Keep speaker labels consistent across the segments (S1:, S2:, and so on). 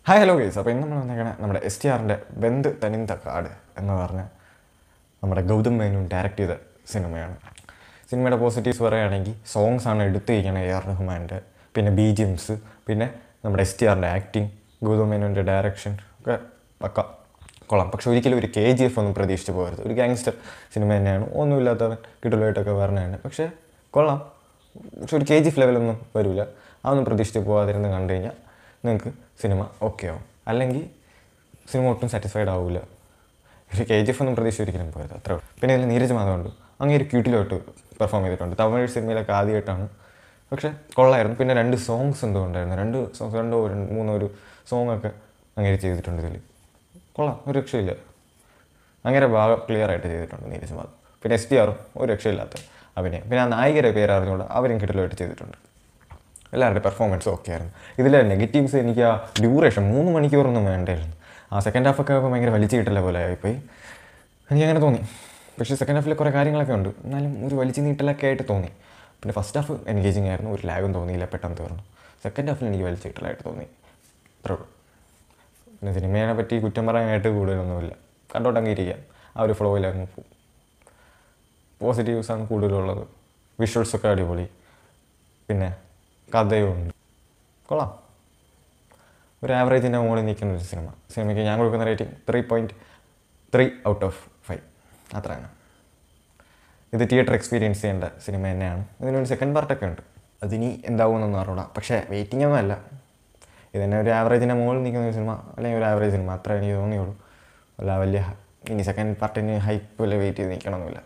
S1: hi hello guys അപ്പോൾ ഇന്ന് നമ്മൾ വന്നേക്കണേ നമ്മുടെ എസ് ടി ആറിൻ്റെ ബന്ദ് തനിന്ത കാട് എന്ന് പറഞ്ഞ നമ്മുടെ ഗൗതം മേനോൻ ഡയറക്റ്റ് ചെയ്ത സിനിമയാണ് സിനിമയുടെ പോസിറ്റീവ്സ് പറയുകയാണെങ്കിൽ സോങ്സ് ആണ് എടുത്തിരിക്കുന്നത് എ ആർ റഹ്മാൻ്റെ പിന്നെ ബി ജി എംസ് പിന്നെ നമ്മുടെ എസ് ടി ആറിൻ്റെ ആക്ടിങ് ഗൗതം മേനോൻ്റെ ഡയറക്ഷൻ ഒക്കെ പക്ക കൊള്ളാം പക്ഷെ ഒരിക്കലും ഒരു കെ ജി എഫ് ഒന്നും പ്രതീക്ഷിച്ച് പോകരുത് ഒരു ഗാങ്സ്റ്റർ സിനിമ തന്നെയാണ് ഒന്നുമില്ലാത്തവൻ കിട്ടലായിട്ടൊക്കെ പറഞ്ഞതാണ് പക്ഷേ കൊള്ളാം പക്ഷെ ഒരു കെ ജി എഫ് ലെവലൊന്നും വരില്ല അതൊന്നും പ്രതീക്ഷിച്ച് പോകാതിരുന്ന് കണ്ടു കഴിഞ്ഞാൽ നിങ്ങൾക്ക് സിനിമ ഓക്കെ ആവും അല്ലെങ്കിൽ സിനിമ ഒട്ടും സാറ്റിസ്ഫൈഡ് ആവില്ല ഒരു കെ ജി എഫ് ഒന്നും പ്രതീക്ഷിച്ച് ഒരിക്കലും പോയത് അത്ര പിന്നെ ഇതിൽ നീരജ് മാധവുണ്ട് അങ്ങനെ ഒരു ക്യൂട്ടിലോട്ട് പെർഫോം ചെയ്തിട്ടുണ്ട് തമിഴ് സിനിമയിലൊക്കെ ആദ്യമായിട്ടാണ് പക്ഷേ കൊള്ളായിരുന്നു പിന്നെ രണ്ട് സോങ്സ് എന്തോ ഉണ്ടായിരുന്നു രണ്ട് സോങ്സ് രണ്ടോ രണ്ട് മൂന്നോ ഒരു സോങ് ഒക്കെ അങ്ങനെ ചെയ്തിട്ടുണ്ട് ഇതിൽ കൊള്ളാം ഒരു രക്ഷയില്ല അങ്ങനെ ഭാഗം ക്ലിയർ ആയിട്ട് ചെയ്തിട്ടുണ്ട് നീരജ് മാധവ് പിന്നെ എസ് ടി ആറും ഒരു രക്ഷയില്ലാത്ത അഭിനയം പിന്നെ ആ നായികരെ പേര് അറിഞ്ഞുകൊണ്ട് അവരും കിട്ടലുമായിട്ട് ചെയ്തിട്ടുണ്ട് എല്ലാവരുടെ പെർഫോമൻസ് ഓക്കെ ആയിരുന്നു ഇതിലെ നെഗറ്റീവ്സ് എനിക്ക് ആ ഡ്യൂറേഷൻ മൂന്ന് മണിക്കൂറൊന്നും വേണ്ടായിരുന്നു ആ സെക്കൻഡ് ഹാഫൊക്കെ ആകുമ്പോൾ ഭയങ്കര വലിച്ചു കിട്ടല പോലെ ആയിപ്പോയി എനിക്കങ്ങനെ തോന്നി പക്ഷേ സെക്കൻഡ് ഹാഫിൽ കുറേ കാര്യങ്ങളൊക്കെ ഉണ്ട് എന്നാലും ഒരു വലിച്ചു നീട്ടലൊക്കെ ആയിട്ട് തോന്നി പിന്നെ ഫസ്റ്റ് ഹാഫ് എൻഗേജിങ് ആയിരുന്നു ഒരു ലാഗും തോന്നിയില്ല പെട്ടെന്ന് തീർന്നു സെക്കൻഡ് ഹാഫിൽ എനിക്ക് വലിച്ചു കിട്ടലായിട്ട് തോന്നി അത്രേ ഉള്ളൂ പിന്നെ സിനിമയെ പറ്റി കുറ്റം പറയാനായിട്ട് കൂടുതലൊന്നുമില്ല കണ്ടോട്ടങ്ങ് ഇരിക്കാം ആ ഒരു ഫ്ലോയിൽ അങ്ങ് പോകും പോസിറ്റീവ്സാണ് കൂടുതലുള്ളത് വിഷ്വൽസൊക്കെ അടിപൊളി പിന്നെ കഥയുണ്ട് കൊള്ളാം ഒരു ആവറേജിൻ്റെ മുകളിൽ നിൽക്കുന്ന ഒരു സിനിമ സിനിമയ്ക്ക് ഞാൻ കൊടുക്കുന്ന rating three point three out of five അത്രയാണ് ഇത് തിയേറ്റർ എക്സ്പീരിയൻസ് ചെയ്യേണ്ട സിനിമ തന്നെയാണ് ഇതിനൊരു സെക്കൻഡ് പാർട്ടൊക്കെ ഉണ്ട് അതിനി എന്താവുമെന്നൊന്നും അറിയില്ല പക്ഷേ വെയിറ്റിംഗ് ഒന്നും അല്ല ഇത് തന്നെ ഒരു ആവറേജിൻ്റെ മുകളിൽ നിൽക്കുന്ന ഒരു സിനിമ അല്ലെങ്കിൽ ഒരു ആവറേജ് സിനിമ അത്ര എനിക്ക് തോന്നിയുള്ളൂ അല്ല വലിയ ഹ- ഇനി സെക്കൻഡ് പാർട്ടിന് ഹൈപ്പ് വല്ല വെയിറ്റ് ചെയ്ത് നിൽക്കണമെന്നില്ല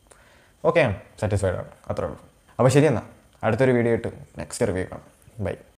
S1: ഓക്കെയാണ് സാറ്റിസ്ഫൈഡ് ആണ് അത്രേ ഉള്ളൂ അപ്പോൾ ശരി എന്നാൽ അടുത്തൊരു വീഡിയോ ഇട്ട് നെക്സ്റ്റ് റിവ്യൂ കാണാം ബൈ